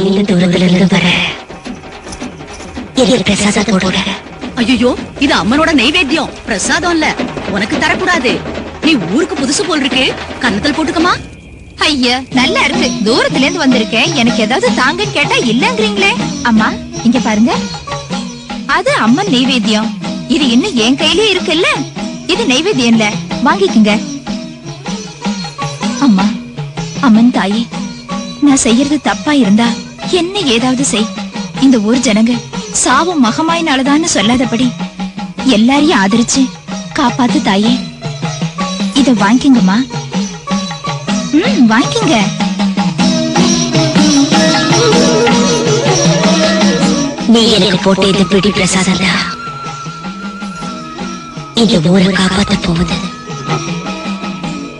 நீண்ட தூரத்துல இருந்து வர எனக்கு பிரசாதம் போடுற ஐயோ இது அம்மனோட நைவேத்தியம் பிரசாதம் இல்ல உனக்கு தரக்கூடாது நீ ஊருக்கு புதுசு போல் இருக்கு கன்னத்தில் போட்டுக்கமா ஐயா நல்லா இருக்கு தூரத்துல இருந்து வந்திருக்கேன் எனக்கு ஏதாவது தாங்கன்னு கேட்டா இல்லங்கறீங்களே அம்மா இங்க பாருங்க அது அம்மன் நெய்வேத்தியம் இது இன்னும் என் கையிலே இருக்குல்ல இது நெய்வேத்தியம் இல்ல வாங்கிக்குங்க அம்மா அம்மன் தாயே நான் செய்யறது தப்பா இருந்தா என்ன ஏதாவது செய் இந்த ஊர் ஜனங்க சாவும் மகமாயினாலதான்னு சொல்லாதபடி எல்லாரையும் ஆதரிச்சு காப்பாத்து தாயே இத வாங்கிக்கங்கம்மா ம் வாங்கிக்கங்க நீ எனக்கு போட்ட இந்த பிடி பிரசாதம் தான் இந்த ஊரை காப்பாத்த போகுது